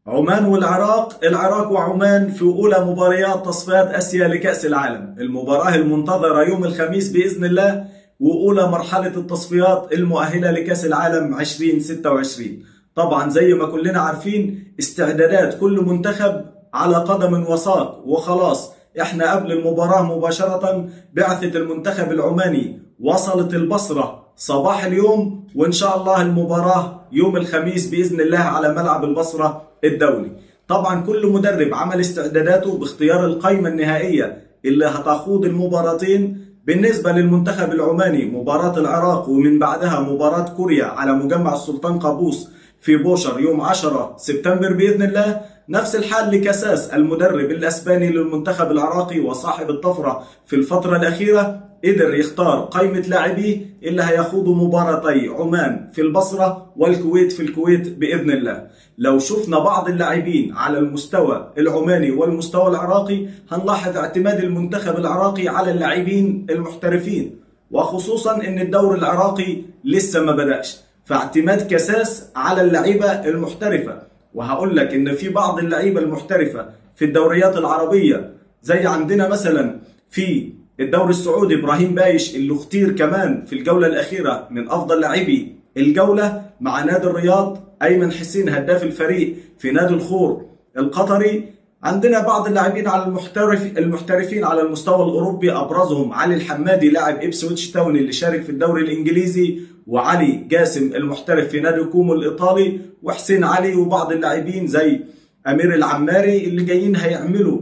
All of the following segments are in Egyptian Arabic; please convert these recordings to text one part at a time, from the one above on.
عمان والعراق العراق وعمان في أولى مباريات تصفيات أسيا لكأس العالم المباراة المنتظرة يوم الخميس بإذن الله وأولى مرحلة التصفيات المؤهلة لكأس العالم 2026 طبعا زي ما كلنا عارفين استعدادات كل منتخب على قدم وساق وخلاص احنا قبل المباراة مباشرة بعثة المنتخب العماني وصلت البصرة صباح اليوم وإن شاء الله المباراة يوم الخميس بإذن الله على ملعب البصرة الدولي طبعا كل مدرب عمل استعداداته باختيار القائمة النهائية اللي هتخوض المباراتين بالنسبة للمنتخب العماني مباراة العراق ومن بعدها مباراة كوريا على مجمع السلطان قابوس في بوشر يوم 10 سبتمبر بإذن الله نفس الحال لكساس المدرب الأسباني للمنتخب العراقي وصاحب الطفرة في الفترة الأخيرة قدر يختار قائمة لاعبيه اللي هيخوضوا مباراتي عمان في البصرة والكويت في الكويت بإذن الله لو شفنا بعض اللاعبين على المستوى العماني والمستوى العراقي هنلاحظ اعتماد المنتخب العراقي على اللاعبين المحترفين وخصوصا ان الدور العراقي لسه ما بدأش فاعتماد كساس على اللعيبة المحترفة وهقول لك ان في بعض اللعيبة المحترفة في الدوريات العربية زي عندنا مثلا في الدوري السعودي ابراهيم بايش اللي اختير كمان في الجولة الأخيرة من أفضل لاعبي الجولة مع نادي الرياض أيمن حسين هداف الفريق في نادي الخور القطري عندنا بعض اللاعبين على المحترف المحترفين على المستوى الأوروبي أبرزهم علي الحمادي لاعب إبسويتش تاون اللي شارك في الدوري الإنجليزي وعلي جاسم المحترف في نادي كومو الإيطالي وحسين علي وبعض اللاعبين زي أمير العماري اللي جايين هيعملوا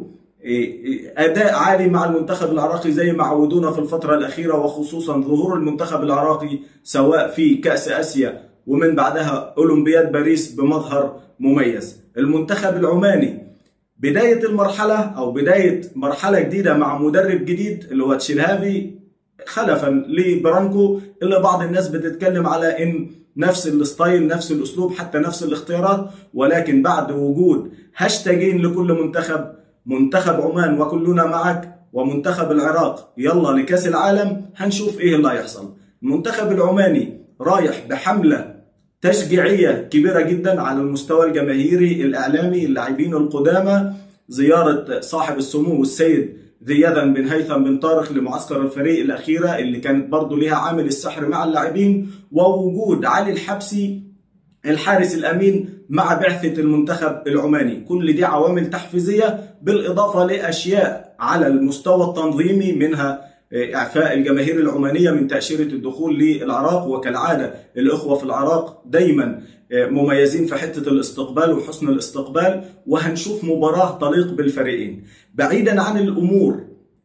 اداء عالي مع المنتخب العراقي زي ما عودونا في الفتره الاخيره وخصوصا ظهور المنتخب العراقي سواء في كاس اسيا ومن بعدها اولمبياد باريس بمظهر مميز المنتخب العماني بدايه المرحله او بدايه مرحله جديده مع مدرب جديد اللي هو تشيلهافي خلفا لبرانكو اللي بعض الناس بتتكلم على ان نفس الستايل نفس الاسلوب حتى نفس الاختيارات ولكن بعد وجود هاشتاجين لكل منتخب منتخب عمان وكلنا معك ومنتخب العراق يلا لكاس العالم هنشوف ايه اللي هيحصل المنتخب العماني رايح بحملة تشجيعية كبيرة جدا على المستوى الجماهيري الإعلامي اللاعبين القدامى زيارة صاحب السمو السيد ذي يذن بن هيثم بن طارق لمعسكر الفريق الأخيرة اللي كانت برضه لها عامل السحر مع اللاعبين ووجود علي الحبسي الحارس الأمين مع بعثة المنتخب العماني كل دي عوامل تحفيزية بالإضافة لأشياء على المستوى التنظيمي منها إعفاء الجماهير العمانية من تأشيرة الدخول للعراق وكالعادة الإخوة في العراق دايما مميزين في حتة الاستقبال وحسن الاستقبال وهنشوف مباراة تليق بالفريقين بعيدا عن الأمور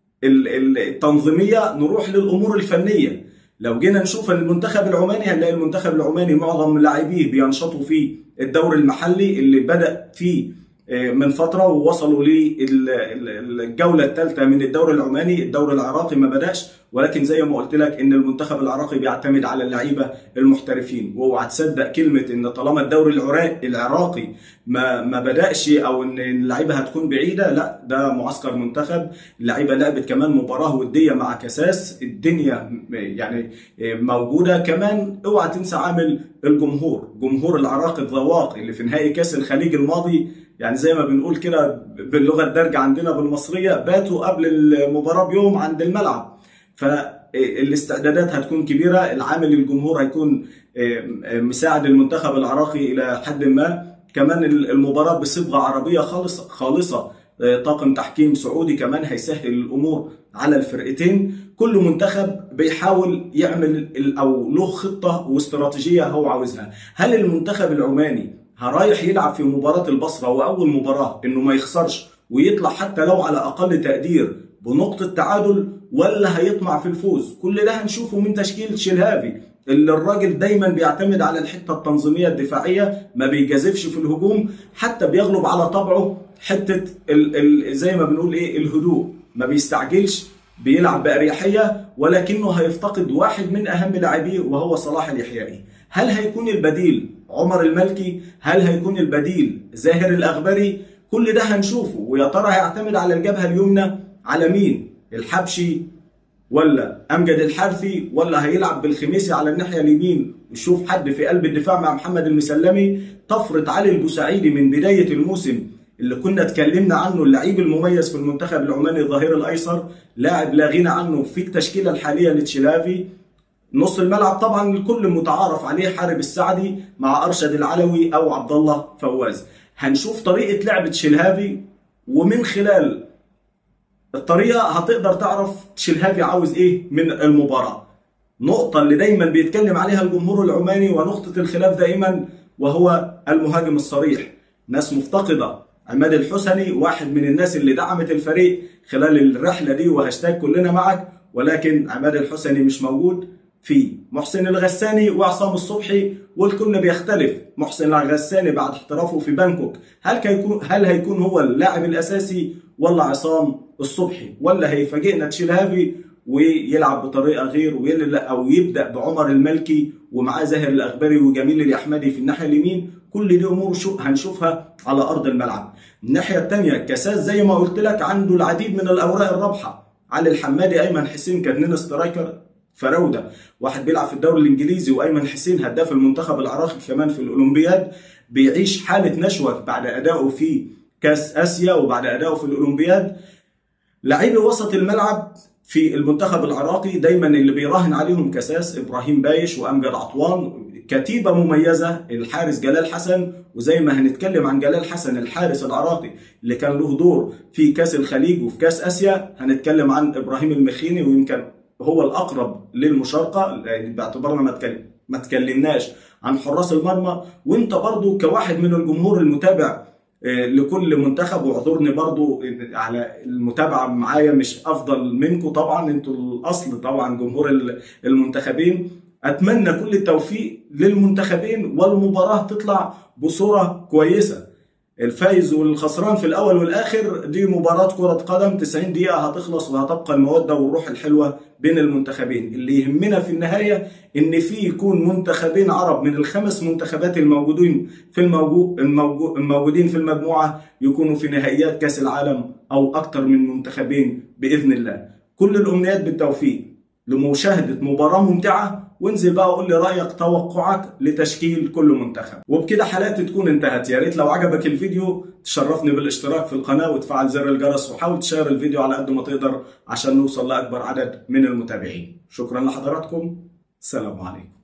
التنظيمية نروح للأمور الفنية لو جينا نشوف المنتخب العماني هنلاقي المنتخب العماني معظم لاعبيه بينشطوا في الدوري المحلي اللي بدأ فيه من فتره ووصلوا للجوله الثالثه من الدوري العماني، الدوري العراقي ما بداش ولكن زي ما قلت لك ان المنتخب العراقي بيعتمد على اللعيبه المحترفين واوعى تصدق كلمه ان طالما الدوري العراقي ما ما بداش او ان اللعيبه هتكون بعيده لا ده معسكر منتخب اللعيبه لعبت كمان مباراه وديه مع كساس الدنيا يعني موجوده كمان اوعى تنسى عامل الجمهور جمهور العراق الذواق اللي في نهائي كاس الخليج الماضي يعني زي ما بنقول كده باللغه الدارجه عندنا بالمصريه باتوا قبل المباراه بيوم عند الملعب فالاستعدادات هتكون كبيره العامل الجمهور هيكون مساعد المنتخب العراقي الى حد ما كمان المباراه بصبغه عربيه خالص خالصه طاقم تحكيم سعودي كمان هيسهل الامور على الفرقتين كل منتخب بيحاول يعمل او له خطه واستراتيجيه هو عاوزها هل المنتخب العماني رايح يلعب في مباراة البصرة وأول مباراة إنه ما يخسرش ويطلع حتى لو على أقل تقدير بنقطة تعادل ولا هيطمع في الفوز كل ده هنشوفه من تشكيل شلهافي اللي الراجل دايما بيعتمد على الحتة التنظيمية الدفاعية ما بيجازفش في الهجوم حتى بيغلب على طبعه حتة ال ال زي ما بنقول ايه الهدوء ما بيستعجلش بيلعب بأريحية ولكنه هيفتقد واحد من أهم لاعبيه وهو صلاح اليحيائي هل هيكون البديل عمر الملكي هل هيكون البديل زاهر الأخبري كل ده هنشوفه ويا ترى هيعتمد على الجبهة اليمنى على مين الحبشي ولا امجد الحارثي ولا هيلعب بالخميسي على الناحيه اليمين ويشوف حد في قلب الدفاع مع محمد المسلمي طفره علي البوسعيدي من بدايه الموسم اللي كنا اتكلمنا عنه اللعيب المميز في المنتخب العماني الظهير الايسر لاعب لا غنى عنه في التشكيله الحاليه لتشيلافي نص الملعب طبعا الكل متعارف عليه حارب السعدي مع ارشد العلوي او عبد الله فواز هنشوف طريقه لعب شلهافي ومن خلال الطريقه هتقدر تعرف شلهافي عاوز ايه من المباراه نقطه اللي دايما بيتكلم عليها الجمهور العماني ونقطه الخلاف دائما وهو المهاجم الصريح ناس مفتقده عماد الحسني واحد من الناس اللي دعمت الفريق خلال الرحله دي وهاشتاج كلنا معك ولكن عماد الحسني مش موجود في محسن الغساني وعصام الصبحي والكل بيختلف محسن الغساني بعد احترافه في بانكوك هل هيكون هل هيكون هو اللاعب الاساسي ولا عصام الصبحي ولا هيفاجئنا تشيلهافي ويلعب بطريقه غير او يبدا بعمر الملكي ومعاه زاهر الاخباري وجميل الاحمدي في الناحيه اليمين كل دي امور شو هنشوفها على ارض الملعب الناحيه الثانيه كاساس زي ما قلت لك عنده العديد من الاوراق الرابحه علي الحمادي ايمن حسين كاتنين سترايكر فراوده واحد بيلعب في الدوري الانجليزي وايمن حسين هداف المنتخب العراقي كمان في الاولمبياد بيعيش حاله نشوه بعد ادائه في كاس اسيا وبعد ادائه في الاولمبياد لعيبه وسط الملعب في المنتخب العراقي دايما اللي بيراهن عليهم كساس ابراهيم بايش وامجد عطوان كتيبه مميزه الحارس جلال حسن وزي ما هنتكلم عن جلال حسن الحارس العراقي اللي كان له دور في كاس الخليج وفي كاس اسيا هنتكلم عن ابراهيم المخيني ويمكن هو الاقرب للمشاركه باعتبارنا ما تكلم ما تكلمناش عن حراس المرمى وانت برضو كواحد من الجمهور المتابع لكل منتخب واعذرني برضو على المتابعه معايا مش افضل منكم طبعا انتوا الاصل طبعا جمهور المنتخبين اتمنى كل التوفيق للمنتخبين والمباراه تطلع بصوره كويسه الفايز والخسران في الاول والاخر دي مباراه كره قدم 90 دقيقه هتخلص وهتبقى الموده والروح الحلوه بين المنتخبين اللي يهمنا في النهايه ان في يكون منتخبين عرب من الخمس منتخبات الموجودين في الموجو الموجو الموجودين في المجموعه يكونوا في نهائيات كاس العالم او اكثر من منتخبين باذن الله كل الامنيات بالتوفيق لمشاهده مباراه ممتعه وانزل بقى وقول لي رايك توقعك لتشكيل كل منتخب وبكده حلقتي تكون انتهت يا ريت لو عجبك الفيديو تشرفني بالاشتراك في القناه وتفعل زر الجرس وحاول تشير الفيديو على قد ما تقدر عشان نوصل لاكبر عدد من المتابعين شكرا لحضراتكم السلام عليكم